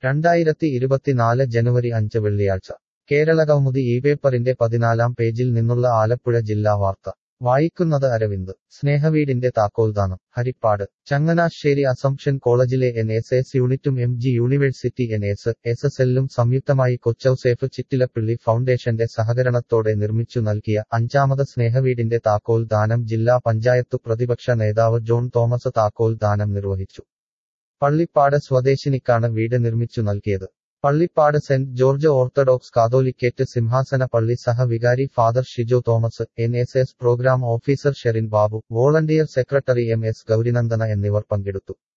രണ്ടായിരത്തി ഇരുപത്തിനാല് ജനുവരി അഞ്ച് വെള്ളിയാഴ്ച കേരളകൗമുദി ഈ പേപ്പറിന്റെ പതിനാലാം പേജിൽ നിന്നുള്ള ആലപ്പുഴ ജില്ലാ വാർത്ത വായിക്കുന്നത് അരവിന്ദ് സ്നേഹവീടിന്റെ താക്കോൽദാനം ഹരിപ്പാട് ചങ്ങനാശ്ശേരി അസംഷൻ കോളേജിലെ എൻ എസ് എസ് യൂണിറ്റും M G university N S S S എല്ലും സംയുക്തമായി കൊച്ചൌസേഫ് ചിറ്റിലപ്പിള്ളി ഫൗണ്ടേഷന്റെ സഹകരണത്തോടെ നിർമ്മിച്ചു നൽകിയ അഞ്ചാമത് സ്നേഹവീടിന്റെ താക്കോൽ ദാനം ജില്ലാ പഞ്ചായത്തു പ്രതിപക്ഷ നേതാവ് ജോൺ തോമസ് താക്കോൽ ദാനം നിർവഹിച്ചു പള്ളിപ്പാട് സ്വദേശിനിക്കാണ് വീട് നിർമ്മിച്ചു നൽകിയത് Pallippad saint George orthodox catholicate സിംഹാസന പള്ളി സഹവികാരി father Shijo Thomas N S S programme officer Sherin Babu volunteer secretary M S Gourinandana എന്നിവർ പങ്കെടുത്തു